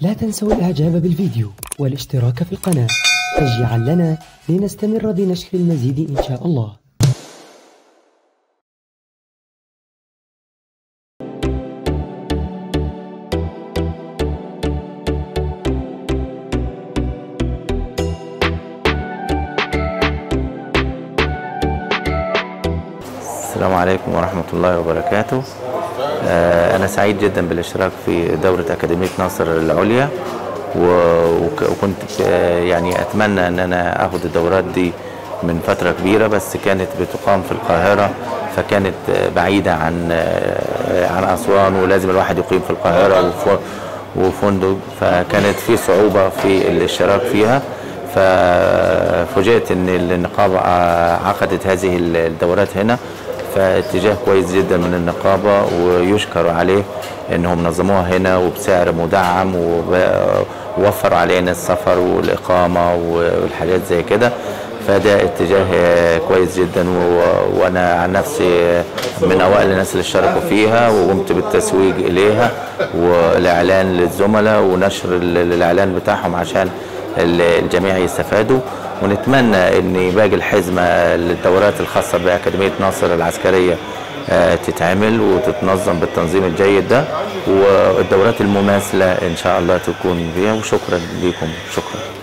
لا تنسوا الإعجاب بالفيديو والاشتراك في القناة تشجيعا لنا لنستمر بنشر المزيد إن شاء الله السلام عليكم ورحمة الله وبركاته آه، أنا سعيد جدا بالاشتراك في دورة أكاديمية ناصر العليا و- وك- وكنت آه، يعني أتمنى أن أنا أخد الدورات دي من فترة كبيرة بس كانت بتقام في القاهرة فكانت آه، بعيدة عن آه، عن أسوان ولازم الواحد يقيم في القاهرة وف- وفندق فكانت في صعوبة في الاشتراك فيها ففوجئت ان النقابه عقدت هذه الدورات هنا فاتجاه كويس جدا من النقابه ويشكر عليه انهم نظموها هنا وبسعر مدعم وب- ووفروا علينا السفر والاقامه والحاجات زي كده فده اتجاه كويس جدا و- وانا عن نفسي من اوائل الناس اللي اشتركوا فيها وقمت بالتسويق اليها والاعلان للزملاء ونشر ال- الاعلان بتاعهم عشان ال- الجميع يستفادوا ونتمنى ان باقي الحزمه للدورات الخاصه باكاديميه ناصر العسكريه آه، تتعمل وتتنظم بالتنظيم الجيد ده والدورات المماثله ان شاء الله تكون فيها وشكرا لكم شكرا